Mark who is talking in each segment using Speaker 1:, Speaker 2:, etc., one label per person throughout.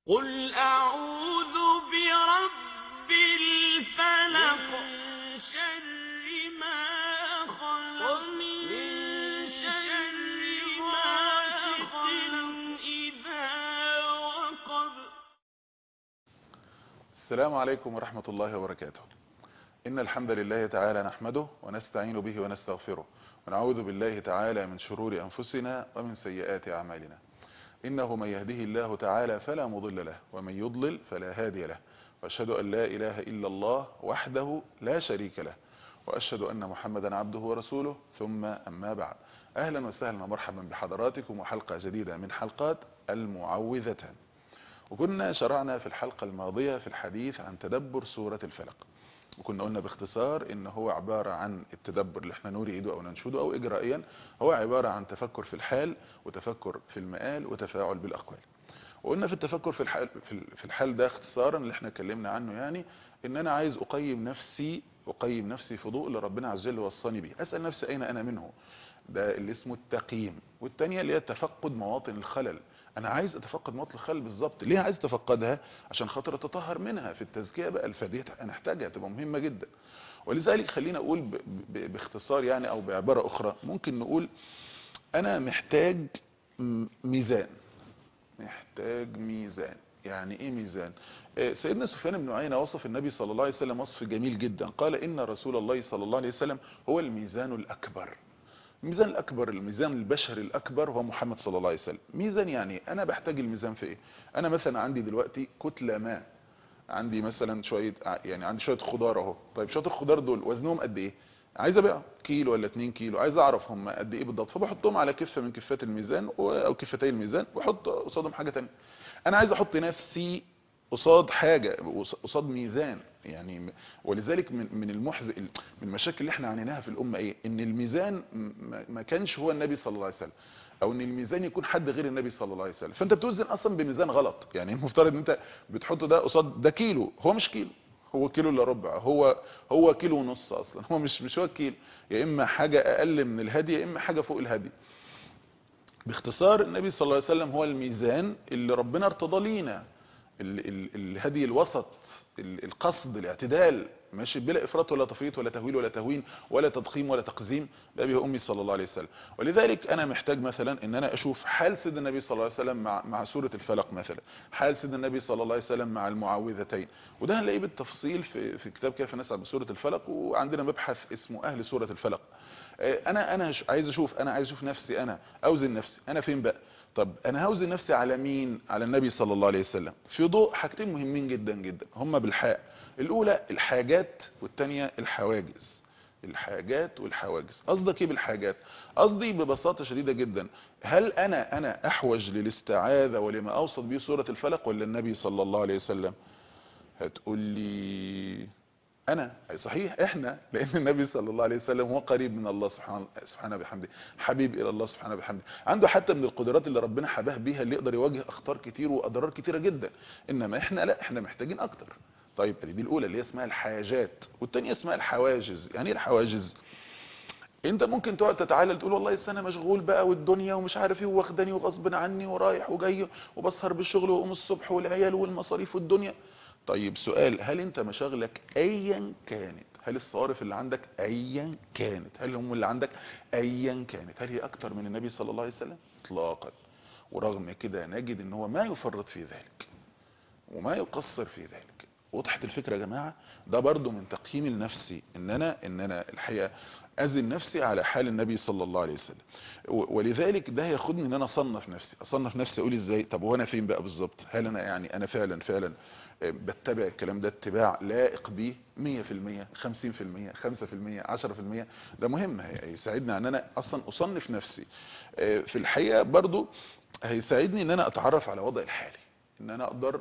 Speaker 1: قل أعوذ برب الفلق من شر ما خلق ومن شر غاسق إذا وقب
Speaker 2: السلام عليكم ورحمة الله وبركاته إن الحمد لله تعالى نحمده ونستعين به ونستغفره ونعوذ بالله تعالى من شرور أنفسنا ومن سيئات أعمالنا إنه من يهده الله تعالى فلا مضل له ومن يضلل فلا هادي له وأشهد أن لا إله إلا الله وحده لا شريك له وأشهد أن محمدا عبده ورسوله ثم أما بعد أهلا وسهلا ومرحبا بحضراتكم وحلقة جديدة من حلقات المعوذتان وكنا شرعنا في الحلقة الماضية في الحديث عن تدبر سورة الفلق وكنا قلنا باختصار ان هو عبارة عن التدبر اللي احنا نريده او ننشده او اجرائيا هو عبارة عن تفكر في الحال وتفكر في المآل وتفاعل بالاقوال وقلنا في التفكر في الحال في الحال ده اختصارا اللي احنا اتكلمنا عنه يعني ان انا عايز اقيم نفسي اقيم نفسي في ضوء اللي ربنا عز وجل وصاني بيه اسال نفسي اين انا منه ده اللي اسمه التقييم والتانية اللي هي تفقد مواطن الخلل انا عايز اتفقد مواطن الخلل بالظبط ليه عايز اتفقدها عشان خاطر اتطهر منها في التزكيه بقى الفديه انا احتاجها تبقى مهمه جدا ولذلك خلينا اقول ب... ب... باختصار يعني او بعباره اخرى ممكن نقول انا محتاج ميزان محتاج ميزان يعني ايه ميزان سيدنا سفيان بن عيينة وصف النبي صلى الله عليه وسلم وصف جميل جدا قال ان رسول الله صلى الله عليه وسلم هو الميزان الاكبر الميزان الاكبر الميزان البشري الاكبر هو محمد صلى الله عليه وسلم ميزان يعني انا بحتاج الميزان في ايه انا مثلا عندي دلوقتي كتله ما عندي مثلا شويه يعني عندي شويه خضار اهو طيب شويه الخضار دول وزنهم قد ايه عايز ابيع كيلو ولا 2 كيلو عايز اعرف هم قد ايه بالضبط فبحطهم على كفه من كفات الميزان او كفتي الميزان واحط قصادهم حاجه ثانيه انا عايز احط نفسي قصاد حاجة قصاد ميزان يعني ولذلك من من المحزن من المشاكل اللي احنا عانيناها في الامه ايه ان الميزان ما كانش هو النبي صلى الله عليه وسلم او ان الميزان يكون حد غير النبي صلى الله عليه وسلم فانت بتوزن اصلا بميزان غلط يعني المفترض ان انت بتحط ده قصاد ده كيلو هو مش كيلو هو كيلو الا ربع هو هو كيلو ونص اصلا هو مش مش هو الكيلو يا اما حاجه اقل من الهدي يا اما حاجه فوق الهدي باختصار النبي صلى الله عليه وسلم هو الميزان اللي ربنا ارتضى لينا الهدي الوسط القصد الاعتدال ماشي بلا افراط ولا تفريط ولا تهويل ولا تهوين ولا تضخيم ولا تقزيم بابي وامي صلى الله عليه وسلم ولذلك انا محتاج مثلا ان انا اشوف حال سيدنا النبي صلى الله عليه وسلم مع مع سوره الفلق مثلا حال سيدنا النبي صلى الله عليه وسلم مع المعوذتين وده هنلاقيه بالتفصيل في في كتاب كيف نسعى بسوره الفلق وعندنا مبحث اسمه اهل سوره الفلق انا انا عايز اشوف انا عايز اشوف نفسي انا اوزن نفسي انا فين بقى طب انا هوزن نفسي على مين على النبي صلى الله عليه وسلم في ضوء حاجتين مهمين جدا جدا هما بالحاء الاولى الحاجات والثانيه الحواجز الحاجات والحواجز قصدك ايه بالحاجات قصدي ببساطه شديده جدا هل انا انا احوج للاستعاذه ولما اوصت به سوره الفلق ولا النبي صلى الله عليه وسلم هتقول لي انا صحيح احنا لان النبي صلى الله عليه وسلم هو قريب من الله سبحانه سبحانه بحمده حبيب الى الله سبحانه بحمده عنده حتى من القدرات اللي ربنا حباه بيها اللي يقدر يواجه اخطار كتير واضرار كتيره جدا انما احنا لا احنا محتاجين اكتر طيب دي الاولى اللي هي اسمها الحاجات والثانيه اسمها الحواجز يعني ايه الحواجز انت ممكن تقعد تتعالى تقول والله انا مشغول بقى والدنيا ومش عارف ايه واخداني وغصب عني ورايح وجاي وبسهر بالشغل واقوم الصبح والعيال والمصاريف والدنيا طيب سؤال هل انت مشاغلك ايا كانت هل الصوارف اللي عندك ايا كانت هل هم اللي عندك ايا كانت هل هي اكتر من النبي صلى الله عليه وسلم اطلاقا ورغم كده نجد ان هو ما يفرط في ذلك وما يقصر في ذلك وضحت الفكره يا جماعه ده برضو من تقييم النفسي ان انا ان انا الحقيقه ازن نفسي على حال النبي صلى الله عليه وسلم ولذلك ده ياخدني ان انا اصنف نفسي اصنف نفسي اقول ازاي طب وانا فين بقى بالظبط هل انا يعني انا فعلا فعلا بتبع الكلام ده اتباع لائق بيه 100% 50% 5% 10% ده مهم هيساعدني ان انا اصلا اصنف نفسي في الحقيقه برضو هيساعدني ان انا اتعرف على وضعي الحالي ان انا اقدر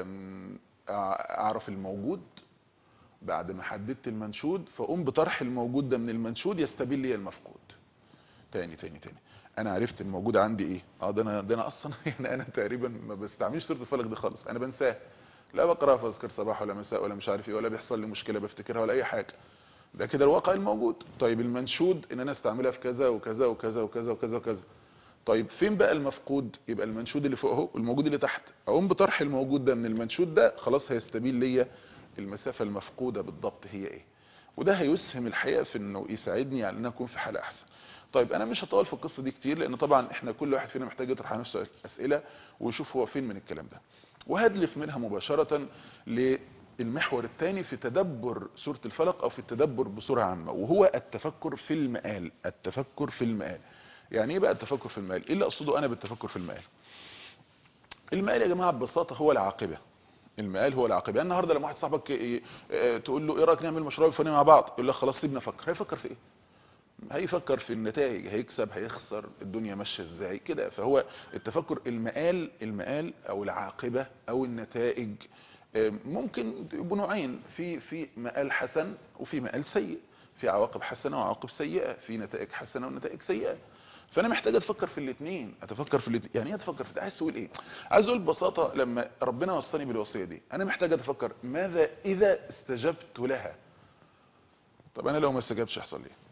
Speaker 2: اعرف الموجود بعد ما حددت المنشود فاقوم بطرح الموجود ده من المنشود يستبين لي المفقود تاني تاني تاني انا عرفت الموجود عندي ايه اه ده انا ده انا اصلا يعني انا تقريبا ما بستعملش سوره الفلق دي خالص انا بنساها لا بقراها في اذكار صباح ولا مساء ولا مش عارف ايه ولا بيحصل لي مشكله بفتكرها ولا اي حاجه ده كده الواقع الموجود طيب المنشود ان انا استعملها في كذا وكذا وكذا وكذا وكذا وكذا طيب فين بقى المفقود يبقى المنشود اللي فوق اهو والموجود اللي تحت اقوم بطرح الموجود ده من المنشود ده خلاص هيستبين ليا المسافه المفقوده بالضبط هي ايه وده هيسهم الحقيقه في انه يساعدني على ان اكون في حاله احسن طيب انا مش هطول في القصه دي كتير لان طبعا احنا كل واحد فينا محتاج يطرح على نفسه اسئله ويشوف هو فين من الكلام ده وهدلف منها مباشره للمحور الثاني في تدبر سوره الفلق او في التدبر بصوره عامه وهو التفكر في المآل التفكر في المآل يعني ايه بقى التفكر في المآل ايه اللي اقصده انا بالتفكر في المآل المآل يا جماعه ببساطه هو العاقبه المآل هو العاقبه يعني النهارده لما واحد صاحبك ي- ي- تقول له ايه رايك نعمل مشروع الفلاني مع بعض يقول لك خلاص سيبنا افكر هيفكر في ايه هيفكر في النتائج هيكسب هيخسر الدنيا ماشيه ازاي كده فهو التفكر المآل المآل او العاقبه او النتائج آه، ممكن يبقوا نوعين في في مآل حسن وفي مآل سيء في عواقب حسنه وعواقب سيئه في نتائج حسنه ونتائج سيئه فانا محتاج اتفكر في الاثنين اتفكر في الاثنين يعني ايه اتفكر في ده عايز تقول ايه عايز اقول ببساطه لما ربنا وصاني بالوصيه دي انا محتاج اتفكر ماذا اذا استجبت لها طب انا لو ما استجبتش يحصل لي ايه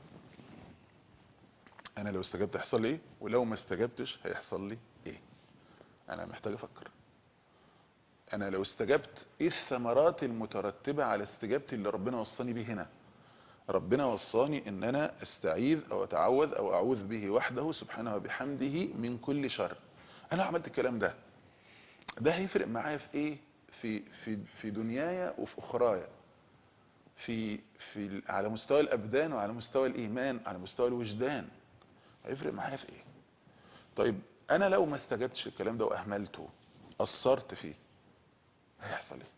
Speaker 2: انا لو استجبت هيحصل لي ايه ولو ما استجبتش هيحصل لي ايه انا محتاج افكر انا لو استجبت ايه الثمرات المترتبه على استجابتي اللي ربنا وصاني بيه هنا ربنا وصاني ان انا استعيذ او اتعوذ او اعوذ به وحده سبحانه وبحمده من كل شر انا لو عملت الكلام ده ده هيفرق معايا في ايه في في في دنيايا وفي اخرايا في في على مستوى الابدان وعلى مستوى الايمان على مستوى الوجدان هيفرق معايا في ايه طيب انا لو ما استجبتش الكلام ده واهملته قصرت فيه هيحصل ايه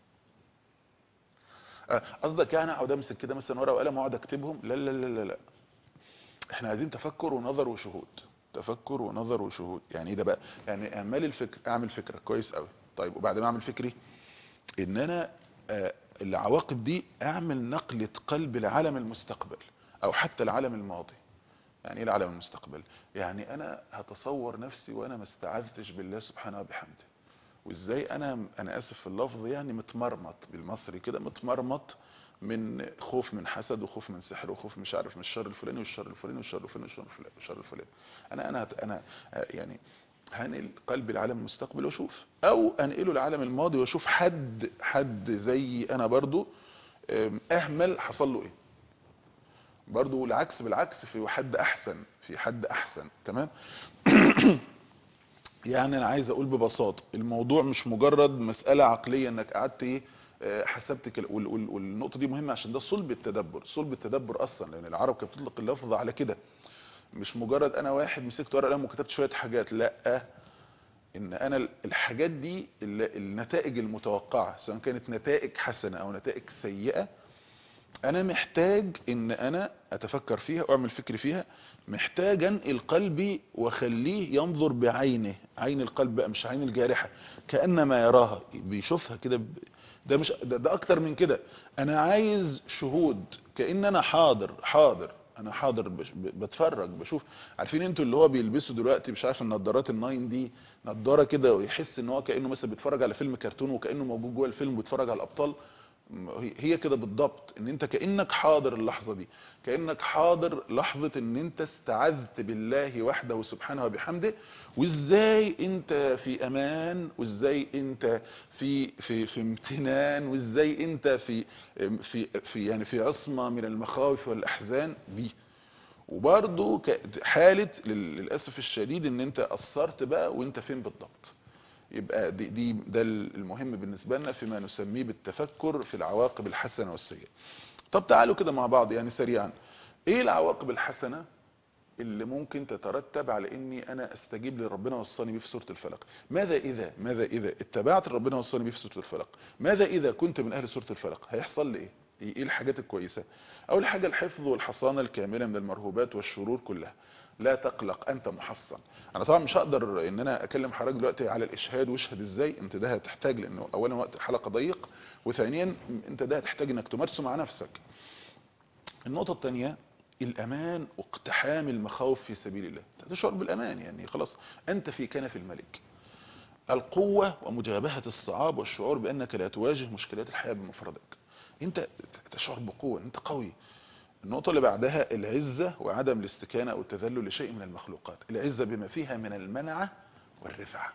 Speaker 2: آه، قصدك يعني اقعد امسك كده مثلا ورقه وقلم واقعد اكتبهم لا لا لا لا لا احنا عايزين تفكر ونظر وشهود تفكر ونظر وشهود يعني ايه ده بقى يعني اعمل الفكر اعمل فكره كويس قوي طيب وبعد ما اعمل فكري ان انا آه، العواقب دي اعمل نقله قلب العالم المستقبل او حتى العالم الماضي يعني ايه العالم المستقبل يعني انا هتصور نفسي وانا ما استعذتش بالله سبحانه وبحمده وازاي انا انا اسف في اللفظ يعني متمرمط بالمصري كده متمرمط من خوف من حسد وخوف من سحر وخوف مش عارف من الشر الفلاني والشر الفلاني والشر الفلاني والشر الفلاني والشر الفلاني انا انا انا آه، يعني هنقل قلب العالم المستقبل واشوف او انقله العالم الماضي واشوف حد حد زي انا برضو آم، اهمل حصل له ايه برضو العكس بالعكس في حد احسن في حد احسن تمام يعني انا عايز اقول ببساطه الموضوع مش مجرد مساله عقليه انك قعدت ايه آه، حسبت كل- وال- وال- والنقطه دي مهمه عشان ده صلب التدبر صلب التدبر اصلا لان العرب كانت بتطلق اللفظ على كده مش مجرد انا واحد مسكت ورقه قلم وكتبت شويه حاجات لا ان انا الحاجات دي ال- النتائج المتوقعه سواء كانت نتائج حسنه او نتائج سيئه انا محتاج ان انا اتفكر فيها واعمل فكر فيها محتاج انقل قلبي واخليه ينظر بعينه عين القلب بقى مش عين الجارحه كانما يراها بيشوفها كده ب... ده مش ده, ده اكتر من كده انا عايز شهود كان انا حاضر حاضر انا حاضر بش ب- بتفرج بشوف عارفين انتوا اللي هو بيلبسوا دلوقتي مش عارف النضارات الناين دي نضاره كده ويحس ان هو كانه مثلا بيتفرج على فيلم كرتون وكانه موجود جوه الفيلم وبيتفرج على الابطال هي- هي كده بالضبط ان انت كانك حاضر اللحظه دي كانك حاضر لحظه ان انت استعذت بالله وحده سبحانه وبحمده وازاي انت في امان وازاي انت في في في امتنان وازاي انت في في في يعني في عصمه من المخاوف والاحزان دي وبرضو ك- حاله لل- للاسف الشديد ان انت قصرت بقى وانت فين بالضبط يبقى دي, دي ده المهم بالنسبه لنا فيما نسميه بالتفكر في العواقب الحسنه والسيئه طب تعالوا كده مع بعض يعني سريعا ايه العواقب الحسنه اللي ممكن تترتب على اني انا استجيب لربنا وصاني بيه في سوره الفلق ماذا اذا ماذا اذا اتبعت ربنا وصاني بيه في سوره الفلق ماذا اذا كنت من اهل سوره الفلق هيحصل لي ايه ايه الحاجات الكويسه اول حاجه الحفظ والحصانه الكامله من المرهوبات والشرور كلها لا تقلق انت محصن انا طبعا مش هقدر ان انا اكلم حضرتك دلوقتي على الاشهاد واشهد ازاي انت ده هتحتاج لانه اولا وقت الحلقه ضيق وثانيا انت ده هتحتاج انك تمارسه مع نفسك النقطه الثانيه الامان واقتحام المخاوف في سبيل الله تشعر بالامان يعني خلاص انت في كنف الملك القوه ومجابهه الصعاب والشعور بانك لا تواجه مشكلات الحياه بمفردك انت تشعر بقوه انت قوي النقطة اللي بعدها العزة وعدم الاستكانة أو التذلل لشيء من المخلوقات العزة بما فيها من المنعة والرفعة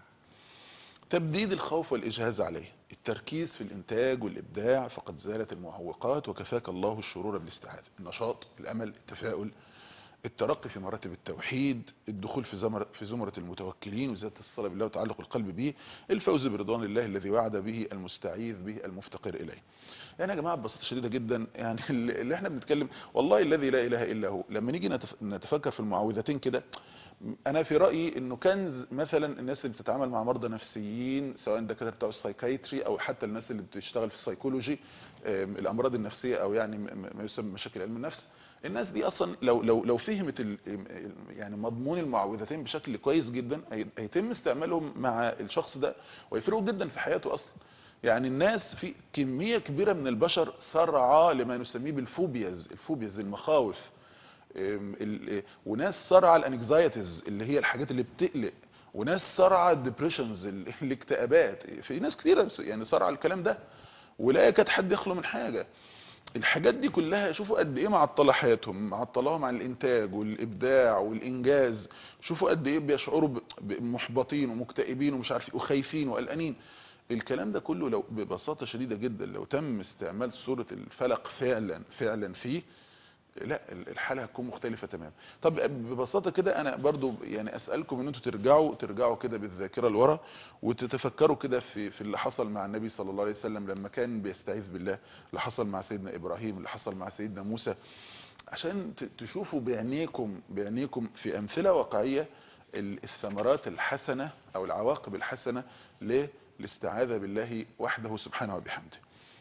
Speaker 2: تبديد الخوف والإجهاز عليه التركيز في الإنتاج والإبداع فقد زالت المعوقات وكفاك الله الشرور بالاستعاذة النشاط الأمل التفاؤل الترقي في مراتب التوحيد الدخول في زمرة, في زمرة المتوكلين وزيادة الصلاة بالله وتعلق القلب به الفوز برضوان الله الذي وعد به المستعيذ به المفتقر إليه يعني يا جماعة ببساطة شديدة جدا يعني اللي احنا بنتكلم والله الذي لا إله إلا هو لما نيجي نتف- نتفكر في المعوذتين كده انا في رايي انه كنز مثلا الناس اللي بتتعامل مع مرضى نفسيين سواء الدكاتره بتوع السايكايتري او حتى الناس اللي بتشتغل في السايكولوجي آم، الامراض النفسيه او يعني م- م- ما يسمى مشاكل علم النفس الناس دي اصلا لو لو لو فهمت ال- ال- يعني مضمون المعوذتين بشكل كويس جدا هي- هيتم استعمالهم مع الشخص ده ويفرقوا جدا في حياته اصلا يعني الناس في كميه كبيره من البشر سرعى لما نسميه بالفوبياز الفوبياز المخاوف ام، ال- وناس صارعه الانكزايتيز اللي هي الحاجات اللي بتقلق وناس صارعه الديبريشنز ال- الاكتئابات في ناس كتيره يعني صارعه الكلام ده ولا يكاد حد يخلو من حاجه الحاجات دي كلها شوفوا قد ايه معطله حياتهم معطلاهم عن الانتاج والابداع والانجاز شوفوا قد ايه بيشعروا ب- بمحبطين ومكتئبين ومش عارف إيه وخايفين وقلقانين الكلام ده كله لو ببساطه شديده جدا لو تم استعمال سوره الفلق فعلا فعلا فيه لا الحاله هتكون مختلفه تماما طب ببساطه كده انا برضو يعني اسالكم ان انتوا ترجعوا ترجعوا كده بالذاكره لورا وتتفكروا كده في في اللي حصل مع النبي صلى الله عليه وسلم لما كان بيستعيذ بالله اللي حصل مع سيدنا ابراهيم اللي حصل مع سيدنا موسى عشان ت- تشوفوا بعينيكم بعينيكم في امثله واقعيه ال- الثمرات الحسنه او العواقب الحسنه للاستعاذه بالله وحده سبحانه وبحمده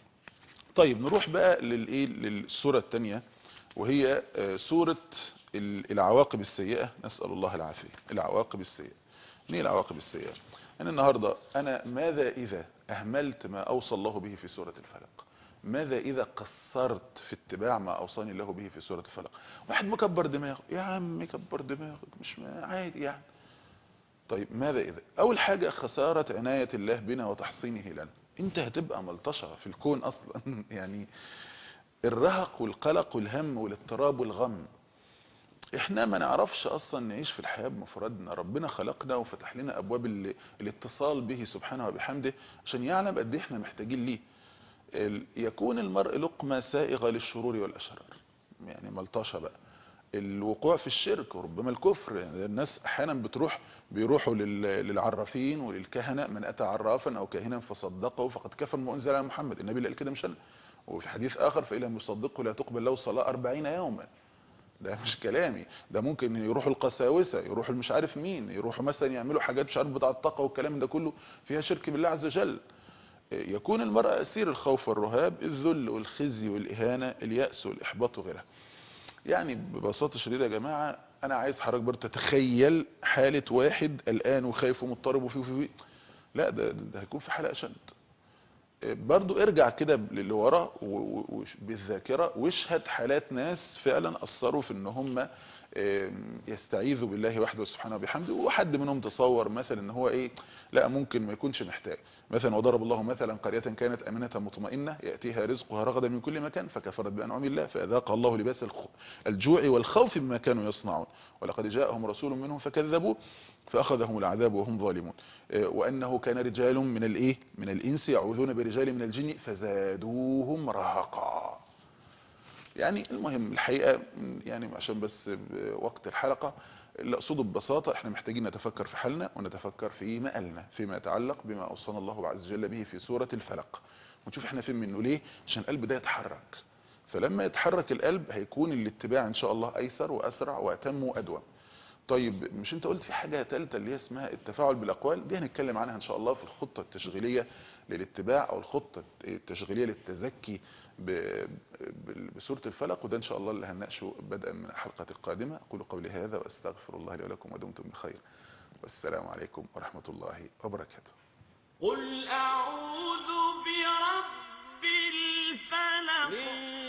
Speaker 2: طيب نروح بقى للايه للسوره الثانيه وهي آه، سورة ال- العواقب السيئة نسأل الله العافية العواقب السيئة ليه العواقب السيئة أنا النهاردة أنا ماذا إذا أهملت ما أوصى الله به في سورة الفلق ماذا إذا قصرت في اتباع ما أوصاني الله به في سورة الفلق واحد مكبر دماغه يا عم كبر دماغك مش ما- عادي يعني طيب ماذا إذا أول حاجة خسارة عناية الله بنا وتحصينه لنا انت هتبقى ملطشة في الكون أصلا يعني الرهق والقلق والهم والاضطراب والغم احنا ما نعرفش اصلا نعيش في الحياة بمفردنا ربنا خلقنا وفتح لنا ابواب ال- الاتصال به سبحانه وبحمده عشان يعلم قد ايه احنا محتاجين ليه ال- يكون المرء لقمة سائغة للشرور والاشرار يعني ملطشة بقى الوقوع في الشرك وربما الكفر يعني الناس احيانا بتروح بيروحوا لل- للعرافين وللكهنة من اتى عرافا او كاهنا فصدقه فقد كفر ما انزل على محمد النبي اللي قال كده مش انا وفي حديث اخر فان لم يصدقه لا تقبل له صلاه 40 يوما ده مش كلامي ده ممكن يروحوا القساوسه يروحوا مش عارف مين يروحوا مثلا يعملوا حاجات مش عارف بتاع الطاقه والكلام ده كله فيها شرك بالله عز وجل يكون المرء اسير الخوف والرهاب الذل والخزي والاهانه الياس والاحباط وغيرها يعني ببساطه شديده يا جماعه انا عايز حضرتك برضه تتخيل حاله واحد قلقان وخايف ومضطرب وفي وفي لا ده ده هيكون في حاله اشد برضو ارجع كده لورا و- و- وش- بالذاكرة واشهد حالات ناس فعلا أثروا في ان هم آم، يستعيذوا بالله وحده سبحانه وبحمده وحد منهم تصور مثلا ان هو ايه لا ممكن ما يكونش محتاج مثلا وضرب الله مثلا قرية كانت امنة مطمئنة يأتيها رزقها رغدا من كل مكان فكفرت بأنعم الله فأذاق الله لباس الخ- الجوع والخوف بما كانوا يصنعون ولقد جاءهم رسول منهم فكذبوا فأخذهم العذاب وهم ظالمون آه، وأنه كان رجال من الإيه من الإنس يعوذون برجال من الجن فزادوهم رهقا يعني المهم الحقيقة م، يعني عشان بس ب- وقت الحلقة اللي أقصده ببساطة احنا محتاجين نتفكر في حالنا ونتفكر في مآلنا فيما يتعلق بما أوصانا الله عز وجل به في سورة الفلق ونشوف احنا فين منه ليه عشان القلب ده يتحرك فلما يتحرك القلب هيكون الاتباع ان شاء الله ايسر واسرع واتم وادوم طيب مش انت قلت في حاجة ثالثه اللي هي اسمها التفاعل بالاقوال دي هنتكلم عنها ان شاء الله في الخطة التشغيلية للاتباع او الخطة التشغيلية للتزكي ب- ب- بسورة الفلق وده ان شاء الله اللي هنناقشه بدءا من الحلقة القادمة اقول قولي هذا واستغفر الله لي ولكم ودمتم بخير والسلام عليكم ورحمة الله وبركاته
Speaker 1: قل أعوذ برب الفلق
Speaker 3: من